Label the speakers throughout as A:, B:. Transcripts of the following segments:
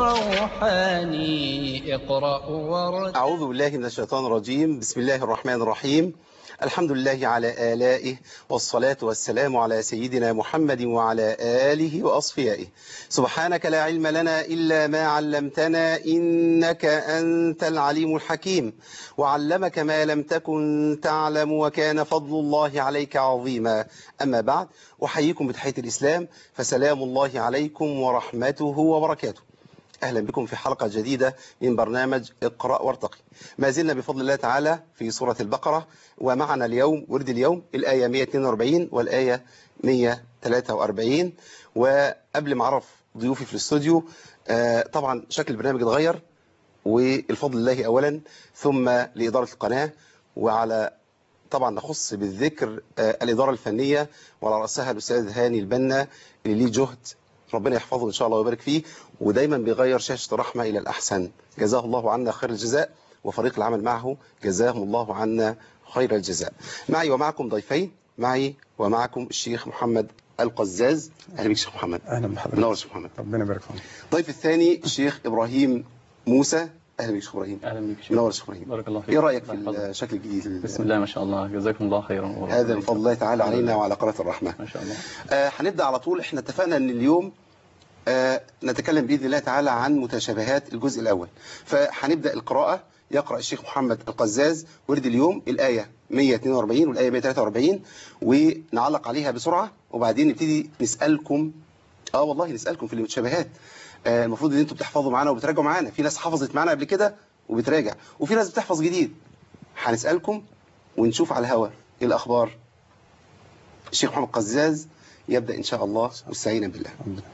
A: الروحاني اقرأ وارتقي
B: أعوذ بالله من الشيطان الرجيم بسم الله الرحمن الرحيم الحمد لله على آلائه والصلاة والسلام على سيدنا محمد وعلى آله وأصفيائه سبحانك لا علم لنا إلا ما علمتنا إنك أنت العليم الحكيم وعلمك ما لم تكن تعلم وكان فضل الله عليك عظيما أما بعد أحييكم بتحية الإسلام فسلام الله عليكم ورحمته وبركاته أهلا بكم في حلقة جديدة من برنامج اقرأ وارتقي ما زلنا بفضل الله تعالى في سورة البقرة ومعنا اليوم ورد اليوم الآية 142 والآية 143 وقبل ما أعرف ضيوفي في الاستوديو آه، طبعا شكل البرنامج اتغير والفضل الله أولا ثم لإدارة القناة وعلى طبعا نخص بالذكر آه، الإدارة الفنية وعلى رأسها الأستاذ هاني البنا اللي ليه جهد ربنا يحفظه إن شاء الله ويبارك فيه ودايما بيغير شاشة الرحمة إلى الأحسن جزاه الله عنا خير الجزاء وفريق العمل معه جزاهم الله عنا خير الجزاء معي ومعكم ضيفين معي ومعكم الشيخ محمد القزاز أهلا بك شيخ محمد
C: اهلا بحضرتك
B: منور شيخ محمد
C: ربنا يبارك فيك
B: الضيف الثاني الشيخ إبراهيم موسى أهلا بك شيخ إبراهيم
D: اهلا بك شيخ
B: منور شيخ إبراهيم
D: بارك الله فيك
B: إيه رأيك في
D: الله يحفظك.
B: الشكل الجديد
D: بسم الله ما شاء الله جزاكم الله خيرا
B: هذا من فضل الله تعالى علينا وعلى قناة الرحمة
D: ما شاء الله
B: آه، هنبدأ على طول احنا اتفقنا ان اليوم آه، نتكلم بإذن الله تعالى عن متشابهات الجزء الأول فهنبدأ القراءة يقرأ الشيخ محمد القزاز ورد اليوم الآية 142 والآية 143 ونعلق عليها بسرعة وبعدين نبتدي نسألكم اه والله نسألكم في المتشابهات آه، المفروض ان انتوا بتحفظوا معانا وبتراجعوا معانا في ناس حفظت معانا قبل كده وبتراجع وفي ناس بتحفظ جديد هنسألكم ونشوف على الهوا ايه الأخبار الشيخ محمد قزاز يبدأ إن شاء الله مستعينا بالله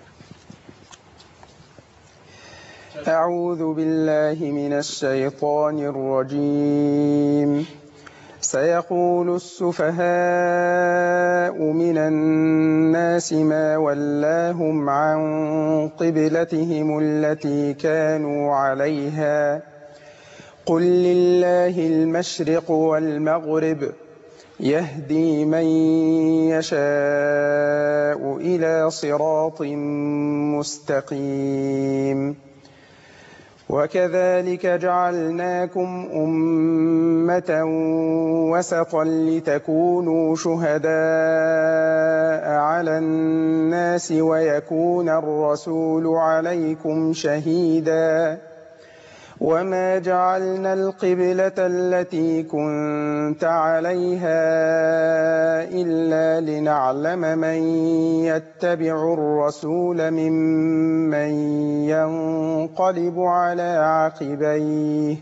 C: أعوذ بالله من الشيطان الرجيم سيقول السفهاء من الناس ما ولاهم عن قبلتهم التي كانوا عليها قل لله المشرق والمغرب يهدي من يشاء إلى صراط مستقيم وكذلك جعلناكم أمة وسطا لتكونوا شهداء على الناس ويكون الرسول عليكم شهيداً وما جعلنا القبلة التي كنت عليها إلا لنعلم من يتبع الرسول ممن ينقلب على عقبيه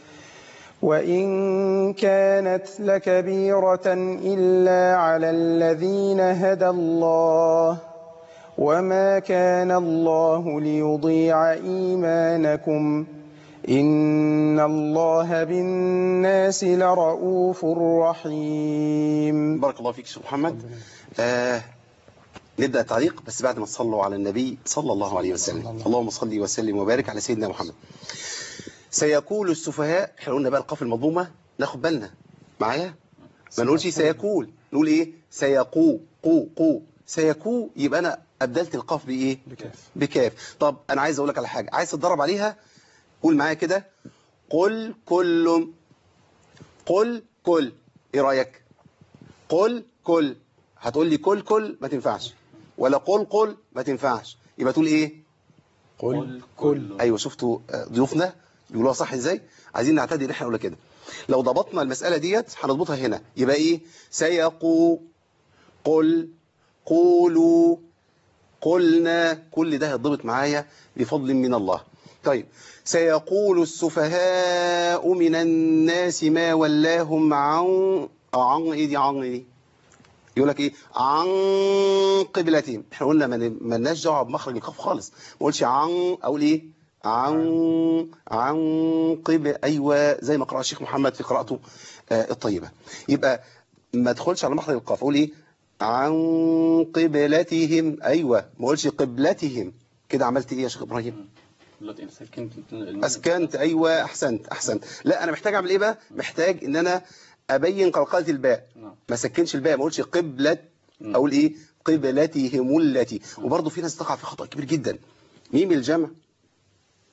C: وإن كانت لكبيرة إلا على الذين هدى الله وما كان الله ليضيع إيمانكم إن الله بالناس لرؤوف رحيم
B: بارك الله فيك شيخ محمد آه نبدأ التعليق بس بعد ما تصلوا على النبي صلى الله عليه وسلم اللهم صل وسلم وبارك على سيدنا محمد سيقول السفهاء احنا قلنا بقى القاف المضمومة ناخد بالنا معايا ما نقولش سيقول نقول ايه سيقو قو قو سيكو يبقى انا ابدلت القاف بايه
C: بكاف
B: بكاف طب انا عايز اقول لك على حاجه عايز تتدرب عليها قول معايا كده قل كل قل كل ايه رايك قل كل هتقول لي كل كل ما تنفعش ولا قل قل ما تنفعش يبقى تقول ايه
C: قل كل
B: ايوه شفتوا آه، ضيوفنا بيقولوها صح ازاي عايزين نعتدي ان احنا نقول كده لو ضبطنا المساله ديت هنضبطها هنا يبقى ايه سيقو قل قولوا قلنا كل ده هيتضبط معايا بفضل من الله طيب سيقول السفهاء من الناس ما ولاهم عن عن ايه دي عن ايه دي يقول لك ايه عن قبلتهم احنا قلنا ما ن- ما لناش دعوه بمخرج القاف خالص ما اقولش عن اقول ايه عن عن قبل ايوه زي ما قرأ الشيخ محمد في قراءته آه، الطيبه يبقى ما ادخلش على مخرج القاف اقول ايه عن قبلتهم ايوه ما اقولش قبلتهم كده عملت ايه يا شيخ ابراهيم
D: دلوقتي سكنت
B: اسكنت ايوه احسنت احسنت لا انا محتاج اعمل ايه بقى محتاج ان انا ابين قلقله الباء
D: نعم
B: ما سكنش الباء ما اقولش قبلة
D: مم.
B: اقول ايه قبلتهم التي وبرضه في ناس تقع في خطأ كبير جدا ميم الجمع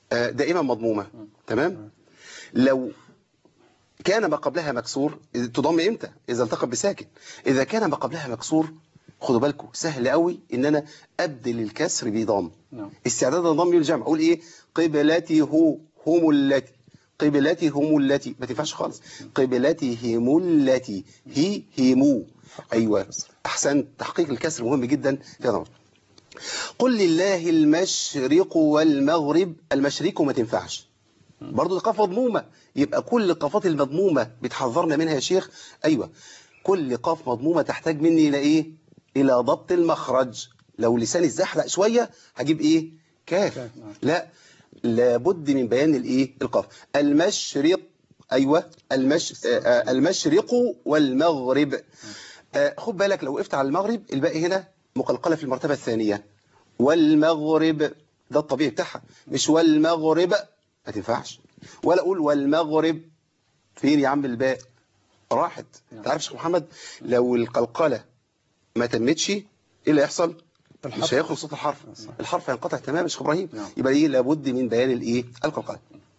B: آه، دائما مضمومة تمام لو كان ما قبلها مكسور تضم امتى اذا التقى بساكن اذا كان ما قبلها مكسور خدوا بالكم سهل قوي ان انا ابدل الكسر بضم
D: نعم
B: استعداد الضم للجمع اقول ايه قبلتي هو هم التي قبلتي هم التي ما تنفعش خالص قبلتي هم التي هي هيمو ايوه احسن تحقيق الكسر مهم جدا في هذا الأمر. قل لله المشرق والمغرب المشرق ما تنفعش برضه دي قاف مضمومه يبقى كل القافات المضمومه بتحذرنا منها يا شيخ ايوه كل قاف مضمومه تحتاج مني الى ايه الى ضبط المخرج لو لساني اتزحلق شويه هجيب ايه كاف لا لابد من بيان الايه القاف المشرق ايوه المش آه، آه، المشرق والمغرب آه، خد بالك لو وقفت على المغرب الباقي هنا مقلقله في المرتبه الثانيه والمغرب ده الطبيعي بتاعها مش والمغرب ما تنفعش ولا اقول والمغرب فين يا عم الباء راحت انت عارف يا شيخ محمد لو القلقله ما تمتش ايه اللي هيحصل مش هيخرج صوت الحرف الحرف هينقطع تماما يا شيخ ابراهيم
D: نعم.
B: يبقى ايه لابد من بيان الايه القلقله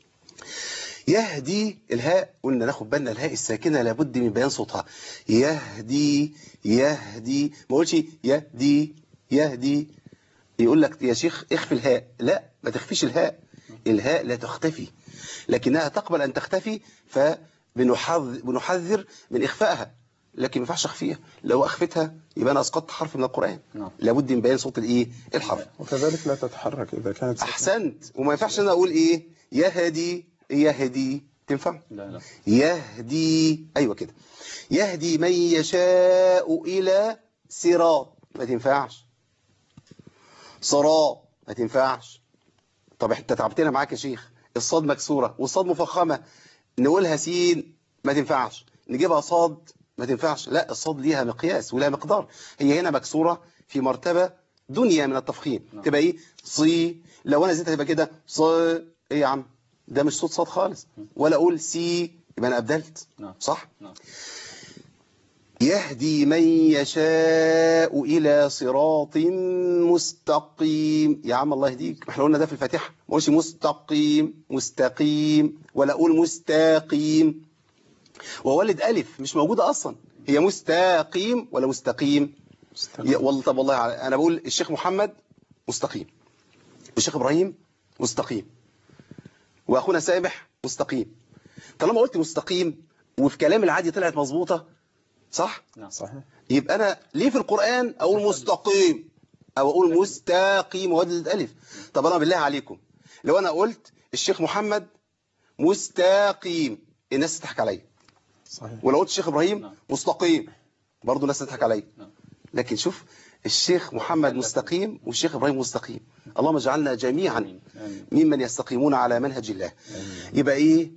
B: يهدي الهاء قلنا ناخد بالنا الهاء الساكنه لابد من بيان صوتها يهدي يهدي ما اقولش يهدي يهدي يقول لك يا شيخ اخفي الهاء لا ما تخفيش الهاء الهاء لا تختفي لكنها تقبل ان تختفي فبنحذر بنحذر من اخفائها لكن ما ينفعش اخفيها لو اخفتها يبقى انا اسقطت حرف من القران
D: نعم.
B: لابد من بيان صوت الايه الحرف
C: وكذلك لا تتحرك إذا كانت ساكنة.
B: احسنت وما ينفعش انا اقول ايه يهدي يهدي تنفع
D: لا لا
B: يهدي ايوه كده يهدي من يشاء الى صراط ما تنفعش صراط ما تنفعش طب انت تعبتنا معاك يا شيخ الصاد مكسوره والصاد مفخمه نقولها سين ما تنفعش نجيبها صاد ما تنفعش لا الصاد ليها مقياس ولها مقدار هي هنا مكسوره في مرتبه دنيا من التفخيم تبقى ايه صي لو انا زدتها تبقى كده ص ايه يا عم ده مش صوت صاد خالص ولا اقول سي يبقى انا ابدلت
D: نعم.
B: صح
D: نعم
B: يهدي من يشاء إلى صراط مستقيم يا عم الله يهديك احنا قلنا ده في الفاتحة ما قولش مستقيم مستقيم ولا أقول مستقيم وولد ألف مش موجودة أصلا هي مستقيم ولا مستقيم يا والله طب والله على- أنا بقول الشيخ محمد مستقيم الشيخ إبراهيم مستقيم وأخونا سامح مستقيم طالما قلت مستقيم وفي كلام العادي طلعت مظبوطة صح؟
C: صحيح
B: يبقى أنا ليه في القرآن أقول مستقيم أو أقول مستقيم وادد ألف طب أنا بالله عليكم لو أنا قلت الشيخ محمد مستقيم الناس تضحك عليا
C: صحيح
B: ولو قلت الشيخ إبراهيم
D: نعم.
B: مستقيم برضه الناس تضحك عليا
D: نعم.
B: لكن شوف الشيخ محمد مستقيم والشيخ إبراهيم مستقيم اللهم اجعلنا جميعا
D: آمين. آمين.
B: ممن يستقيمون على منهج الله يبقى ايه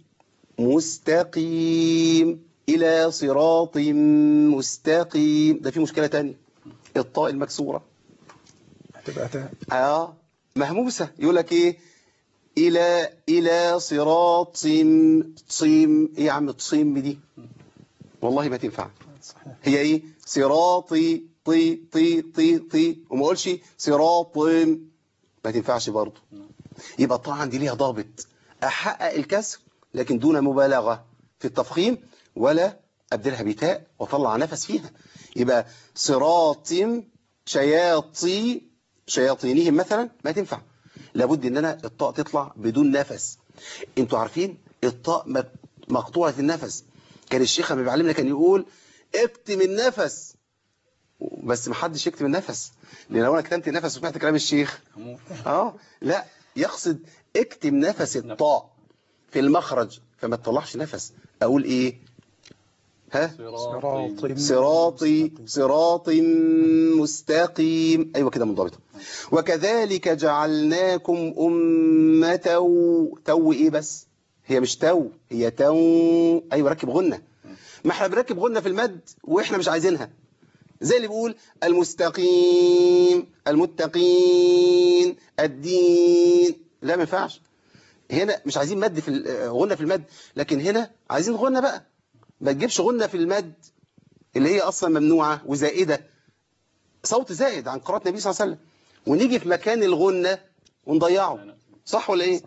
B: مستقيم الى صراط مستقيم ده في مشكلة تانية الطاء المكسورة
C: هتبقى تاء
B: اه مهموسة يقول لك ايه الى الى صراط صيم ايه يا عم تصيم دي والله ما تنفع
C: صحيح
B: هي ايه صراطي طي طي طي طي وما اقولش صراط ما تنفعش برضه يبقى طبعا دي ليها ضابط احقق الكسر لكن دون مبالغه في التفخيم ولا ابدلها بتاء واطلع نفس فيها يبقى صراط شياطي شياطينهم مثلا ما تنفع لابد ان انا الطاء تطلع بدون نفس انتوا عارفين الطاء م- مقطوعه النفس كان الشيخ لما بيعلمنا كان يقول اكتم النفس بس ما حدش يكتم النفس لان لو انا كتمت النفس وسمعت كلام الشيخ
D: هموت.
B: اه لا يقصد اكتم نفس الطاء في المخرج فما تطلعش نفس اقول ايه ها
D: صراطي
B: صراطي صراط مستقيم ايوه كده منضبطه وكذلك جعلناكم امه تو ايه بس هي مش تو هي تو ايوه ركب غنه ما احنا بنركب غنه في المد واحنا مش عايزينها زي اللي بيقول المستقيم المتقين الدين لا ما ينفعش هنا مش عايزين مد في ال- غنة في المد لكن هنا عايزين غنة بقى ما تجيبش غنة في المد اللي هي أصلا ممنوعة وزائدة صوت زائد عن قراءة النبي صلى الله عليه وسلم ونيجي في مكان الغنة ونضيعه صح ولا ايه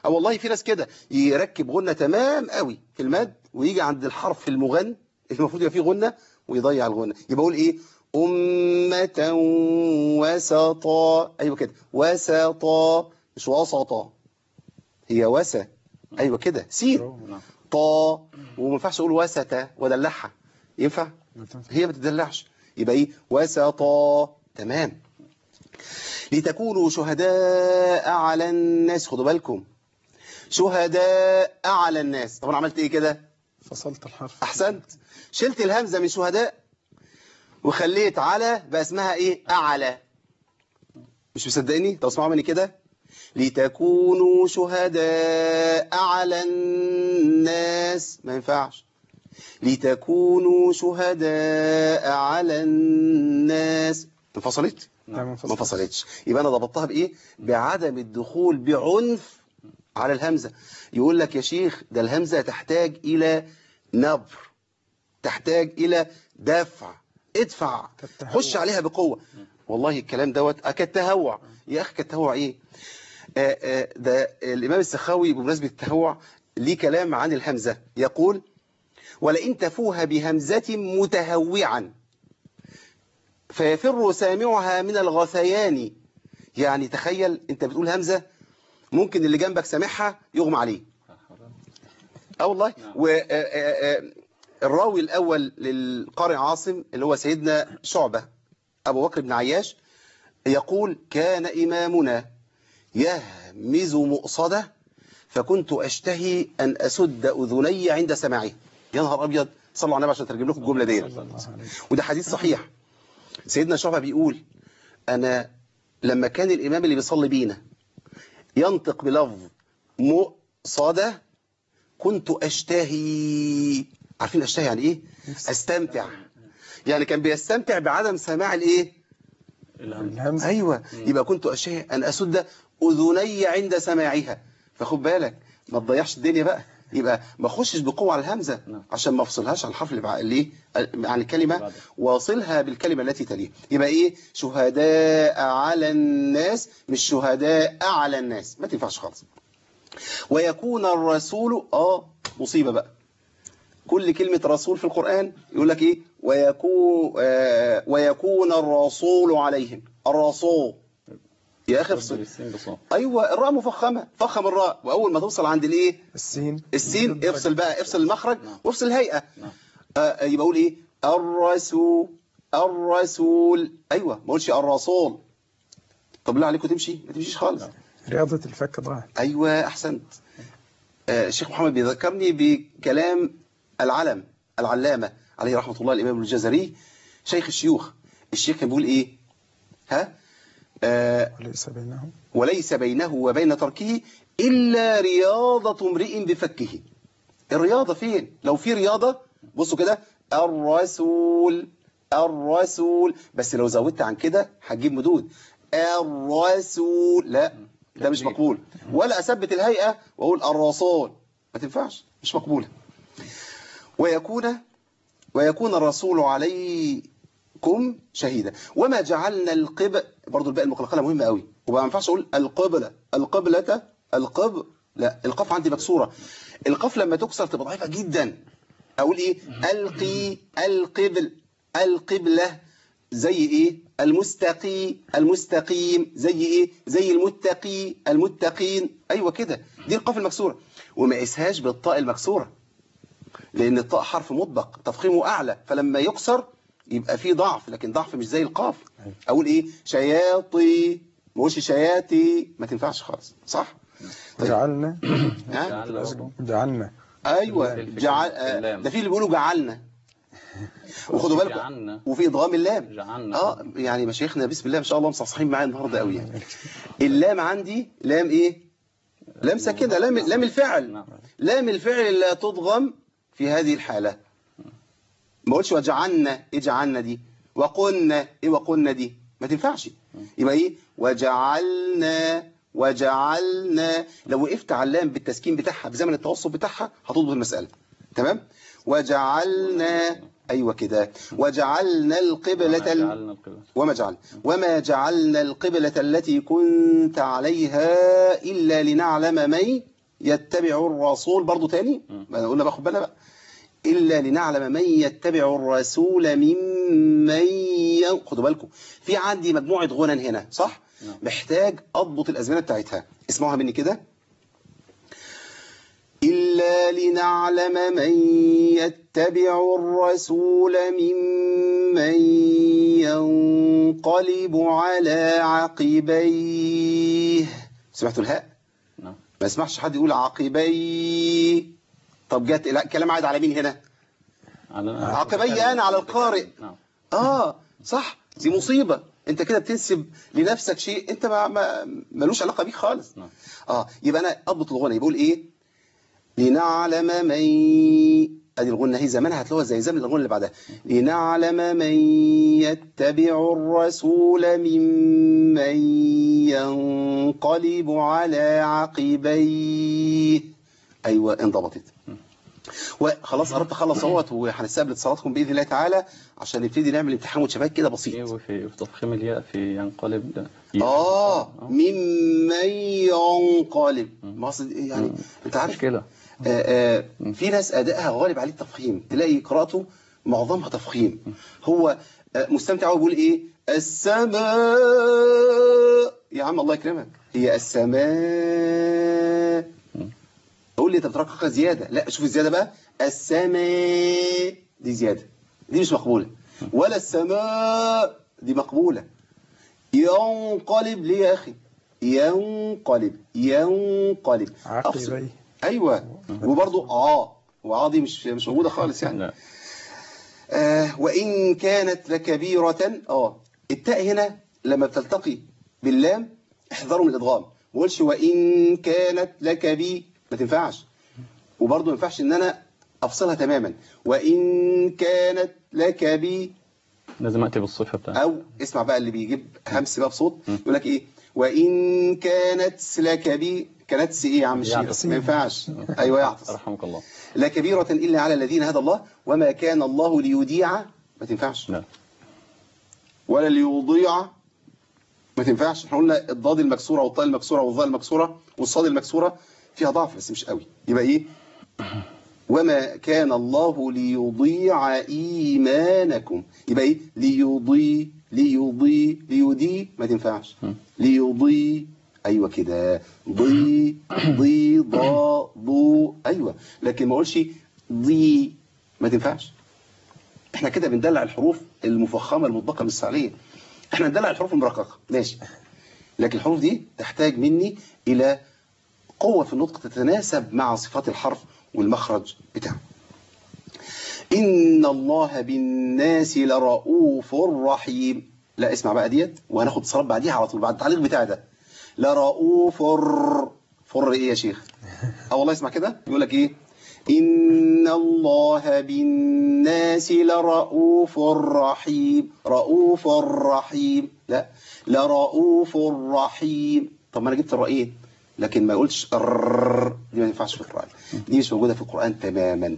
B: اه والله في ناس كده يركب غنة تمام قوي في المد ويجي عند الحرف المغن المفروض يبقى فيه غنة ويضيع الغنة يبقى اقول ايه أمة وسطا ايوه كده وسطا مش وسطا هي وسا ايوه كده سين
D: نعم
B: طا وما ينفعش اقول وسطا وادلعها ينفع
C: ما تنفع.
B: هي ما بتدلعش يبقى ايه وسطا تمام لتكونوا شهداء على الناس خدوا بالكم شهداء على الناس طب انا عملت ايه كده
C: فصلت الحرف
B: احسنت شلت الهمزه من شهداء وخليت على بقى اسمها ايه اعلى مش مصدقني طب اسمعوا مني كده لتكونوا شهداء على الناس ما ينفعش لتكونوا شهداء على الناس انفصلت
C: لا ما
B: ما
C: انفصلت.
B: فصلتش يبقى انا ضبطتها بايه بعدم الدخول بعنف على الهمزه يقول لك يا شيخ ده الهمزه تحتاج الى نبر تحتاج الى دفع ادفع
C: كالتهوع.
B: خش عليها بقوه والله الكلام دوت كالتهوع يا اخي كالتهوع ايه آه، آه، ده الامام السخاوي بمناسبه التهوع ليه كلام عن الهمزه يقول ولئن تفوها بهمزه متهوعا فيفر سامعها من الغثيان يعني تخيل انت بتقول همزة ممكن اللي جنبك سامعها يغمى عليه اه والله والراوي الاول للقارئ عاصم اللي هو سيدنا شعبة ابو بكر بن عياش يقول كان امامنا يهمز مؤصده فكنت اشتهي ان اسد اذني عند سماعه يا نهار ابيض صلوا على النبي عشان اترجم لكم الجمله دي
C: صلى الله عليه.
B: وده حديث صحيح سيدنا شعبة بيقول أنا لما كان الإمام اللي بيصلي بينا ينطق بلفظ مؤصدة كنت أشتهي عارفين أشتهي يعني إيه؟ أستمتع يعني كان بيستمتع بعدم سماع الإيه؟
D: الهمزة
C: الهمزة
B: أيوة يبقى كنت أشتهي أن أسد أذني عند سماعها فخد بالك ما تضيعش الدنيا بقى يبقى ما اخشش بقوه على الهمزه
D: نعم.
B: عشان ما افصلهاش عن الحرف اللي بع- اللي عن الكلمه
D: بعد.
B: واصلها بالكلمه التي تليها يبقى ايه شهداء على الناس مش شهداء على الناس ما تنفعش خالص ويكون الرسول اه مصيبه بقى كل كلمه رسول في القران يقول لك ايه ويكون آه ويكون الرسول عليهم الرسول يا اخي افصل
D: السين بصوت
B: ايوه الراء مفخمه فخم الراء واول ما توصل عند الايه
C: السين
B: السين افصل بقى افصل المخرج
D: نعم.
B: وافصل الهيئه
D: نعم.
B: آه يبقى اقول ايه الرسول الرسول ايوه ما اقولش الرسول طب بالله عليكم تمشي ما تمشيش خالص
C: رياضة الفك ضاعت
B: ايوه احسنت آه الشيخ محمد بيذكرني بكلام العلم العلامه عليه رحمه الله الامام الجزري شيخ الشيوخ الشيخ كان بيقول ايه ها آه
C: وليس بينهم
B: وليس بينه وبين تركه إلا رياضة امرئ بفكه الرياضة فين؟ لو في رياضة بصوا كده الرسول الرسول بس لو زودت عن كده هتجيب مدود الرسول لا ده مش مقبول ولا أثبت الهيئة وأقول الرسول ما تنفعش مش مقبولة ويكون ويكون الرسول عليكم شهيدا وما جعلنا القبل برضو الباء المقلقله مهمه قوي وما ينفعش اقول القبلة القبلة القب لا القاف عندي مكسوره القاف لما تكسر تبقى ضعيفه جدا اقول ايه القي القبل القبلة زي ايه المستقي المستقيم زي ايه زي المتقي المتقين ايوه كده دي القاف المكسوره وما قيسهاش بالطاء المكسوره لأن الطاء حرف مطبق تفخيمه أعلى فلما يكسر يبقى فيه ضعف لكن ضعف مش زي القاف أقول إيه شياطي ما اقولش شياتي ما تنفعش خالص صح طيب.
C: جعلنا
B: ها؟
D: جعلنا.
C: جعلنا
B: أيوة
D: الفكرة
B: جعل
D: في
B: آه،
D: اللام.
B: ده في اللي بيقولوا جعلنا وخدوا بالكم
D: جعلنا.
B: وفي ادغام اللام
D: جعلنا.
B: اه يعني مشايخنا بسم الله ما شاء الله مصحصحين معايا النهارده قوي يعني اللام عندي لام ايه لام ساكنه لام لام الفعل
D: نعم.
B: لام الفعل لا تضغم في هذه الحالة ما قلتش وجعلنا ايه جعلنا دي وقلنا ايه وقلنا دي ما تنفعش يبقى ايه وجعلنا وجعلنا لو وقفت على اللام بالتسكين بتاعها بزمن التوسط بتاعها هتضبط المسألة تمام وجعلنا ايوه كده وجعلنا القبلة ال-
D: جعلنا القبلة
B: وما جعلنا وما جعلنا القبلة التي كنت عليها إلا لنعلم من يتبع الرسول برضو تاني ما قلنا باخد بالنا بقى إلا لنعلم من يتبع الرسول ممن ين... خدوا بالكم في عندي مجموعة غنن هنا صح؟
D: نعم.
B: محتاج أضبط الأزمنة بتاعتها اسمعوها مني كده إلا لنعلم من يتبع الرسول ممن ينقلب على عقبيه سمعتوا الهاء؟
D: نعم
B: ما اسمعش حد يقول عقبيه طب جت لا كلام عاد على مين هنا؟
D: على
B: عقبي أنا على القارئ
D: نعم
B: اه صح دي مصيبة انت كده بتنسب لنفسك شيء انت ما ما ملوش علاقة بيك خالص
D: نعم
B: اه يبقى انا اضبط الغنى يقول ايه لنعلم من ادي الغنى هي زمانها هتلاقوها زي زمن الغنى اللي بعدها لنعلم من يتبع الرسول ممن ينقلب على عقبيه ايوه انضبطت وخلاص قربت اخلص اهوت وهنستقبل اتصالاتكم باذن الله تعالى عشان نبتدي نعمل امتحان متشابهات كده
D: في
B: بسيط
D: وفي في تفخيم الياء في ينقلب ده ياء.
B: اه ممن ينقلب ما أقصد إيه يعني انت عارف
D: مشكلة
B: آه آه في ناس ادائها غالب عليه التفخيم تلاقي قراءته معظمها تفخيم هو آه مستمتع وبيقول ايه السماء يا عم الله يكرمك هي السماء قول لي انت بترققها زياده لا شوف الزياده بقى السماء دي زياده دي مش مقبوله ولا السماء دي مقبوله ينقلب ليه يا اخي ينقلب ينقلب أفصل.
C: عقبي
B: ايوه وبرضه اه واه دي مش مش موجوده خالص يعني
D: لا
B: آه وإن كانت لكبيرة اه التاء هنا لما بتلتقي باللام احذروا من الإضغام ما قولش وإن كانت لكبي ما تنفعش وبرضه ما ينفعش إن أنا أفصلها تماما وإن كانت لكبي
D: لازم أتي بالصفة بتاعتها
B: أو اسمع بقى اللي بيجيب همس بقى بصوت يقول لك إيه وإن كانت لكبي كانت إيه يا عم الشيخ
D: يعطس.
B: ما ينفعش أيوه يعطس
D: رحمك الله
B: لا كبيرة إلا على الذين هدى الله وما كان الله ليوديع ما تنفعش
D: لا
B: ولا ليضيع ما تنفعش احنا قلنا الضاد المكسورة والطاء المكسورة والظاء المكسورة والصاد المكسورة فيها ضعف بس مش قوي يبقى ايه وما كان الله ليضيع إيمانكم يبقى ايه ليضي ليضي ليضي ما تنفعش ليضي ايوه كده ضي ضي ضا ضو ايوه لكن ما اقولش ضي ما تنفعش احنا كده بندلع الحروف المفخمه المطبقه بالسعليه احنا ندلع الحروف المرققه ماشي لكن الحروف دي تحتاج مني الى قوه في النطق تتناسب مع صفات الحرف والمخرج بتاعه ان الله بالناس لرؤوف رحيم لا اسمع بقى ديت وهناخد صلاه بعديها على طول بعد التعليق بتاعي ده لرؤوف ر- فر ايه يا شيخ اه والله اسمع كده يقول لك ايه إن الله بالناس لرؤوف رحيم رؤوف رحيم لا لرؤوف رحيم طب ما انا جبت الرأيين لكن ما قلتش الر دي ما ينفعش في القرآن دي مش موجودة في القرآن تماما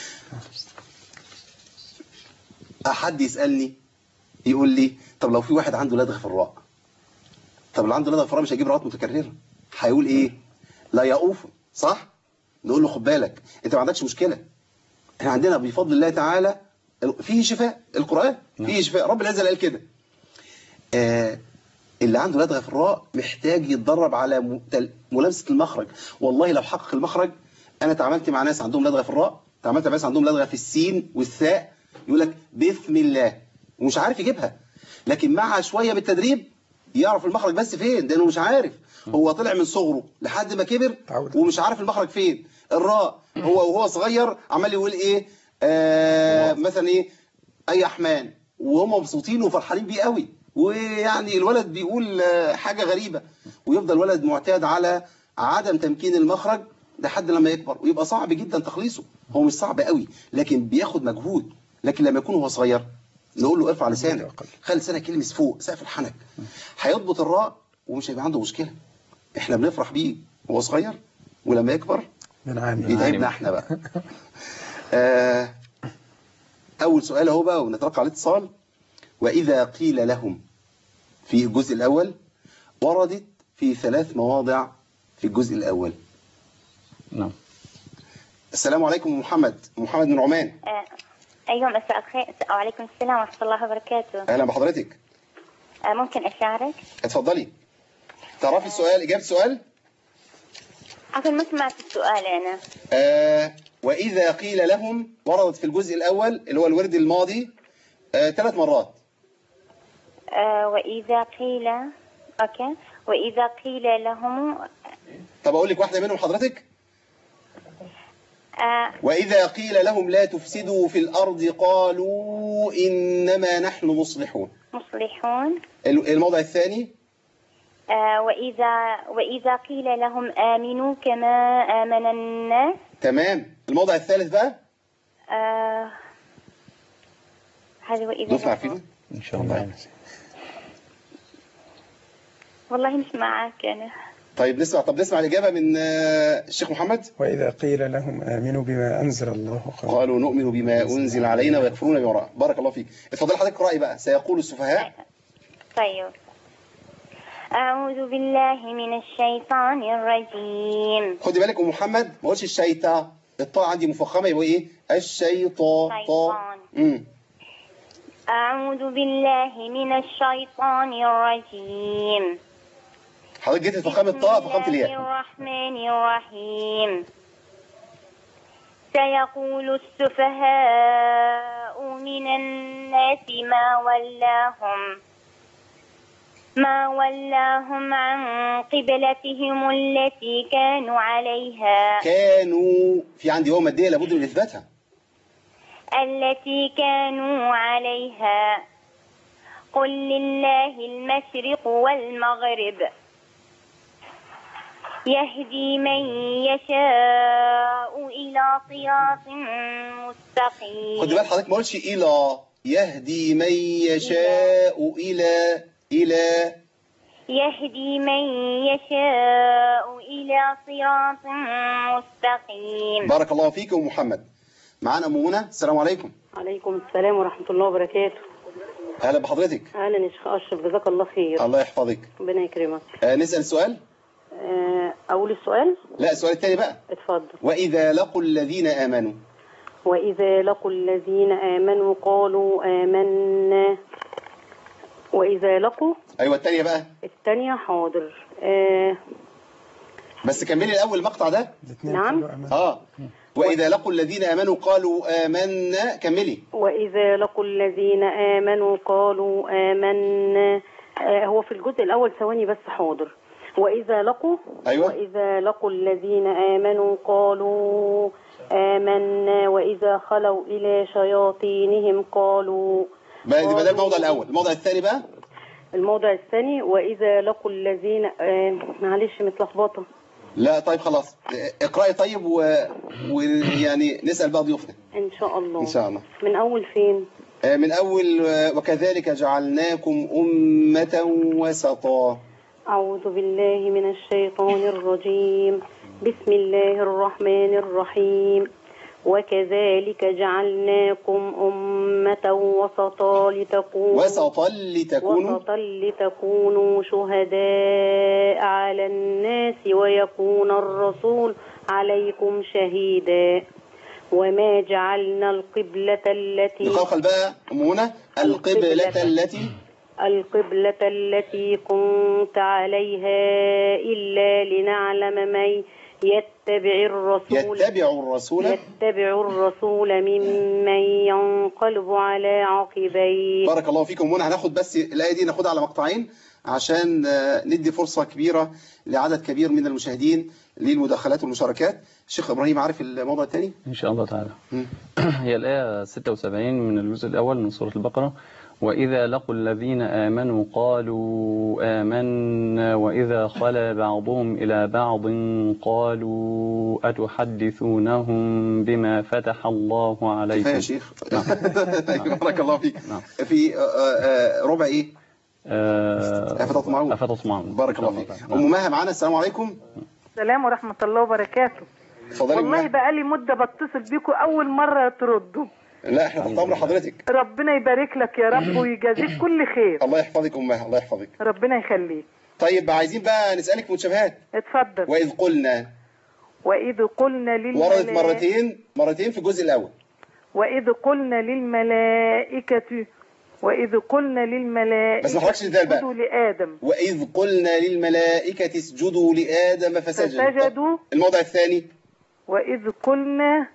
B: أحد يسألني يقول لي طب لو في واحد عنده لدغة في الراء طب اللي عنده لدغة في الراء مش هيجيب راءات متكررة هيقول ايه لا يؤوف صح نقول له خد بالك انت ما عندكش مشكلة احنا عندنا بفضل الله تعالى فيه شفاء القرآن فيه شفاء رب العزة قال كده آه اللي عنده لدغة في الراء محتاج يتدرب على م- تل- ملامسة المخرج والله لو حقق المخرج انا تعاملت مع ناس عندهم لدغة في الراء تعاملت مع ناس عندهم لدغة في السين والثاء يقول لك بسم الله ومش عارف يجيبها لكن مع شوية بالتدريب يعرف المخرج بس فين لانه مش عارف هو طلع من صغره لحد ما كبر
C: تعود.
B: ومش عارف المخرج فين الراء هو وهو صغير عمال يقول ايه آه مثلا ايه اي احمان وهم مبسوطين وفرحانين بيه قوي ويعني الولد بيقول آه، حاجة غريبة ويفضل الولد معتاد على عدم تمكين المخرج لحد لما يكبر ويبقى صعب جدا تخليصه هو مش صعب قوي لكن بياخد مجهود لكن لما يكون هو صغير نقول له ارفع لسانك خلي لسانك يلمس فوق سقف الحنك هيضبط الراء ومش هيبقى عنده مشكلة احنا بنفرح بيه وهو صغير ولما يكبر
C: بنعاني
B: يتعبنا احنا بقى آه أول سؤال اهو بقى ونترقى على الاتصال وإذا قيل لهم في الجزء الأول وردت في ثلاث مواضع في الجزء الأول
D: نعم
B: السلام عليكم أم محمد أم محمد من عمان
E: آه، أيوة مساء الخير وعليكم السلام ورحمة الله وبركاته
B: أهلا بحضرتك
E: آه، ممكن أشارك؟
B: اتفضلي تعرفي السؤال إجابة السؤال
E: عفوا ما سمعت السؤال أنا
B: آه وإذا قيل لهم وردت في الجزء الأول اللي هو الورد الماضي آه ثلاث مرات
E: آه، وإذا قيل أوكي وإذا قيل لهم
B: طب أقول لك واحدة منهم حضرتك
E: آه،
B: وإذا قيل لهم لا تفسدوا في الأرض قالوا إنما نحن مصلحون
E: مصلحون
B: ال- الموضع الثاني
E: آه، وإذا وإذا قيل لهم آمنوا كما آمن الناس
B: تمام الموضع الثالث بقى
E: آه، هذا وإذا
B: ضيفنا
E: لهم-
B: عارفينه
D: إن شاء الله
E: والله مش معك أنا
B: طيب نسمع طب نسمع الإجابة من آه، الشيخ محمد
C: وإذا قيل لهم آمنوا بما أنزل الله قالوا
B: قالوا نؤمن بما أنزل علينا ويكفرون بما وراءه بارك الله فيك اتفضل حضرتك رأي بقى سيقول السفهاء
E: طيب أعوذ بالله من الشيطان الرجيم
B: خدي بالك ام محمد ما قلتش الشيطان الطاء عندي مفخمه يبقى ايه الشيطان طاء
E: شيطان.
B: امم
E: أعوذ بالله من الشيطان الرجيم
B: حضرتك جيت تفخمي الطاء
E: بسم
B: فخمت
E: الله
B: الياء
E: الرحمن الرحيم سيقول السفهاء من الناس ما ولاهم ما ولاهم عن قبلتهم التي كانوا عليها
B: كانوا في عندي هو ماديه لابد من اثباتها
E: التي كانوا عليها قل لله المشرق والمغرب يهدي من يشاء إلى صراط مستقيم
B: خدي بال حضرتك ما قلتش الى يهدي من يشاء الى الى
E: يهدي من يشاء إلى صراط مستقيم
B: بارك الله فيك ام محمد معانا ام منى السلام عليكم
F: عليكم السلام ورحمة الله وبركاته
B: اهلا بحضرتك
F: أهلا يا شيخ أشرف جزاك الله خير
B: الله يحفظك
F: ربنا يكرمك
B: آه نسال سؤال
F: آه، أول السؤال
B: لا السؤال الثاني بقى
F: اتفضل
B: واذا لقوا الذين امنوا
F: وإذا لقوا الذين آمنوا قالوا آمنا وإذا لقوا
B: ايوه الثانيه بقى
F: الثانية حاضر آه
B: بس كملي الاول المقطع ده
C: الاثنين
F: نعم.
C: قالوا آمنا
B: اه واذا لقوا الذين امنوا قالوا امنا كملي
F: وإذا لقوا الذين آمنوا قالوا آمنا آه هو في الجزء الأول ثواني بس حاضر وإذا لقوا
B: أيوة.
F: وإذا لقوا الذين آمنوا قالوا آمنا وإذا خلوا إلى شياطينهم قالوا
B: بقى يبقى ده الموضع
F: قالوا-
B: الاول الموضع الثاني بقى
F: الموضع الثاني وإذا لقوا الذين آه معلش متلخبطة
B: لا طيب خلاص اقرأي طيب و- ويعني نسأل بقى ضيوفنا
F: إن شاء الله
B: إن شاء الله
F: من أول فين
B: آه، من أول آه، وكذلك جعلناكم أمة وسطا
F: أعوذ بالله من الشيطان الرجيم بسم الله الرحمن الرحيم وكذلك جعلناكم أمة وسطا لتكونوا
B: وسطا لتكونوا
F: وسطا لتكونوا شهداء على الناس ويكون الرسول عليكم شهيدا وما جعلنا القبلة التي
B: نخلخل بقى أم منى القبلة
F: القبلة.
B: التي
F: القبلة التي كنت عليها إلا لنعلم من يتبع الرسول
B: يتبع الرسول
F: يتبع الرسول ممن ينقلب على عقبيه
B: بارك الله فيكم منى هناخد بس الآية دي ناخدها على مقطعين عشان آه، ندي فرصة كبيرة لعدد كبير من المشاهدين للمداخلات والمشاركات الشيخ إبراهيم عارف الموضوع الثاني
D: إن شاء الله تعالى
B: مم.
D: هي الآية 76 من الجزء الأول من سورة البقرة وإذا لقوا الذين آمنوا قالوا آمنا وإذا خلا بعضهم إلى بعض قالوا أتحدثونهم بما فتح الله
B: كفاية يا
D: عليكم
B: شيخ بارك الله فيك
D: نعم.
B: في آه، آه، ربع إيه
D: آه،
B: أفتطمعون.
D: أفتطمعون
B: بارك الله
D: إن شاء
B: فيك
D: تعالى.
B: أم مها معانا السلام عليكم
G: السلام ورحمة الله وبركاته
B: اتفضلي أم
G: والله
B: مها.
G: بقالي مدة بتصل بيكم أول مرة تردوا
B: لا احنا تحت امر حضرتك
G: ربنا يبارك لك يا رب ويجازيك كل خير
B: الله يحفظك امها الله يحفظك
G: ربنا يخليك
B: طيب عايزين بقى نسالك متشابهات
G: اتفضل
B: واذ قلنا
G: وإذ قلنا
B: وردت
G: للملائكة
B: مرتين مرتين في الجزء الأول
G: وإذ قلنا للملائكة وإذ قلنا للملائكة
B: بس ما حركش الدال بقى.
G: اسجدوا لآدم
B: وإذ قلنا للملائكة اسجدوا لآدم فسجدوا
G: فسجدوا
B: الموضع الثاني
G: وإذ قلنا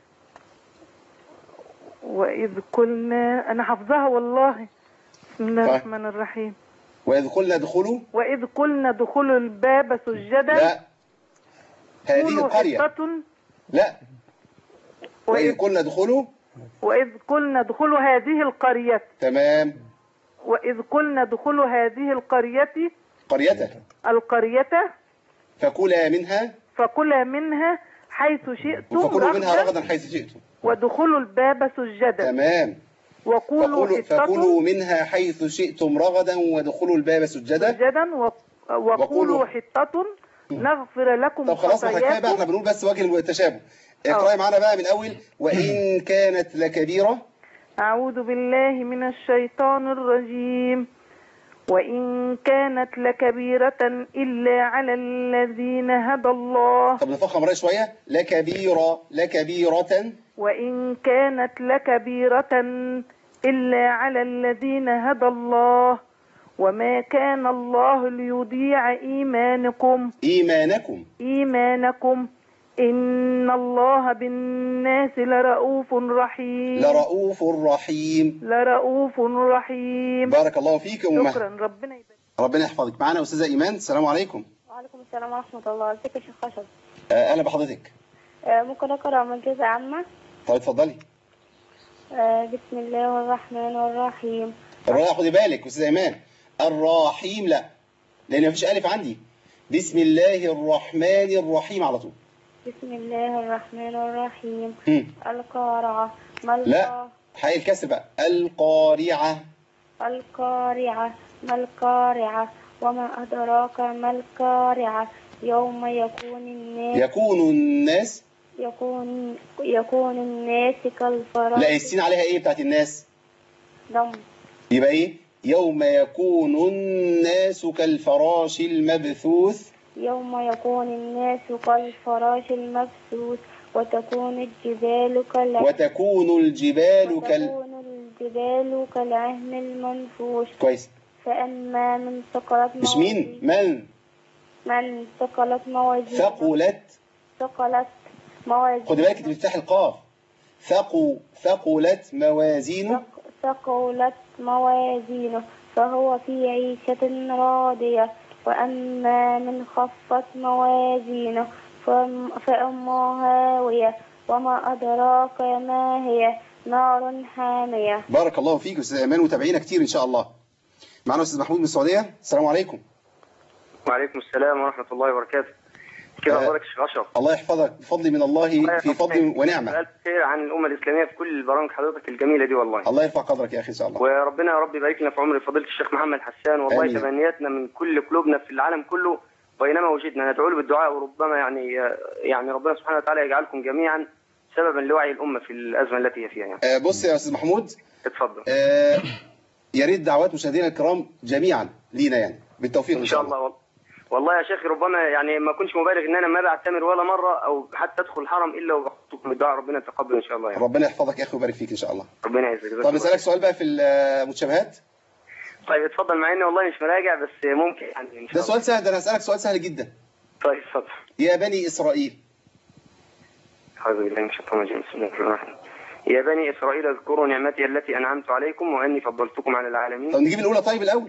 G: وإذ قلنا أنا حافظاها والله بسم الله
B: طيب.
G: الرحمن الرحيم
B: وإذ قلنا ادخلوا
G: وإذ قلنا ادخلوا الباب سجدا
B: لا هذه
G: قولوا
B: القرية
G: حطة
B: لا وإذ
G: وإذ,
B: قلنا ادخلوا
G: وإذ قلنا ادخلوا هذه القرية
B: تمام
G: وإذ قلنا ادخلوا هذه القرية
B: قريته
G: القرية
B: فكلا منها
G: فكلا منها حيث شئتم
B: فكلوا منها
G: رغدا
B: رغدا حيث شئتم
G: وادخلوا الباب سجدا
B: تمام
G: وقولوا
B: فكلوا,
G: حطة
B: فكلوا منها حيث شئتم رغدا وادخلوا الباب سجدا
G: سجدا و-
B: وقولوا-
G: وقولوا حطة نغفر لكم
B: طب خلاص ما كفايه بقى احنا
G: خطاياكم
B: بنقول بس وجه التشابه اقراي معانا بقى من اول وان كانت لكبيره
G: أعوذ بالله من الشيطان الرجيم وإن كانت لكبيرة إلا على الذين هدى الله
B: طب نفخم رأي شويه لكبيره لكبيره
G: وإن كانت لكبيرة إلا على الذين هدى الله وما كان الله ليضيع إيمانكم
B: ايمانكم
G: إيمانكم إن الله بالناس لرؤوف رحيم
B: لرؤوف رحيم
G: لرؤوف رحيم
B: بارك الله فيك يا ام مهد
G: شكرا ربنا يبارك
B: ربنا يحفظك معانا استاذه ايمان السلام عليكم
E: وعليكم السلام ورحمة الله ازيك يا شيخ خشب
B: آه، اهلا بحضرتك
E: آه، ممكن أقرأ من جزء عامة
B: طب اتفضلي
E: آه، بسم الله الرحمن الرحيم
B: الراء خدي بالك استاذه ايمان الرحيم لا لان مفيش الف عندي بسم الله الرحمن الرحيم على طول
E: بسم الله الرحمن الرحيم
B: هم.
E: القارعة ما
B: لا حي الكسر بقى القارعه
E: القارعة ما القارعة وما أدراك ما القارعة يوم يكون الناس
B: يكون الناس
E: يكون يكون الناس كالفراش
B: لا السين عليها ايه بتاعت الناس
E: دم
B: يبقى ايه يوم يكون الناس كالفراش المبثوث
E: يوم يكون الناس كالفراش المبثوث وتكون الجبال كالعهن
B: وتكون الجبال كال
E: وتكون الجبال كالعهن المنفوش
B: كويس
E: فأما من ثقلت
B: مش مين من
E: من ثقلت موازينه
B: ثقلت
E: ثقلت موازينه
B: خد بالك انت بتفتح القاف ثقو ثقلت موازينه
E: ثق- ثقلت موازينه فهو في عيشة راضية وأما من خفت موازينه فأم- فأمه هاوية وما أدراك ما هي نار حامية
B: بارك الله فيك استاذ ايمان وتابعينا كتير ان شاء الله معنا استاذ محمود من السعوديه السلام عليكم
H: وعليكم السلام ورحمة الله وبركاته كيف
B: آه.
H: أخبارك يا شيخ أشرف؟
B: الله يحفظك بفضل من الله في فضل ونعمه
H: ألف خير عن الأمة الإسلامية في كل البرامج حضرتك الجميلة دي والله
B: الله يرفع قدرك يا اخي ان شاء الله
H: وربنا يا رب يبارك لنا في عمر فضيلة الشيخ محمد حسان والله
B: آمين.
H: تمنياتنا من كل قلوبنا في العالم كله بينما وجدنا ندعو له بالدعاء وربما يعني يعني ربنا سبحانه وتعالى يجعلكم جميعا سببا لوعي الأمة في الأزمة التي هي فيها يعني
B: آه، بص يا استاذ محمود
H: اتفضل
B: آه، يا ريت دعوات مشاهدينا الكرام جميعا لينا يعني بالتوفيق
H: إن شاء الله وال- والله يا شيخ ربما يعني ما كنتش مبالغ ان انا ما بعتمر ولا مره او حتى ادخل الحرم الا وبحطكم الدعاء ربنا يتقبل ان شاء الله يعني
B: ربنا يحفظك يا اخي ويبارك فيك ان شاء الله
H: ربنا يعزك جزاك
B: طب
H: الله
B: نسالك سؤال بقى في المتشابهات
H: طيب اتفضل مع اني والله مش مراجع بس ممكن يعني ان شاء
B: ده
H: الله
B: سؤال سهل ده انا هسالك سؤال سهل جدا
H: طيب اتفضل
B: يا بني اسرائيل
H: أعوذ بالله من الشيطان الرجيم بسم الله الرحمن الرحيم يا بني إسرائيل اذكروا نعمتي التي أنعمت عليكم وأني فضلتكم على
B: طب
H: العالمين
B: نجيب الاولى طيب الاول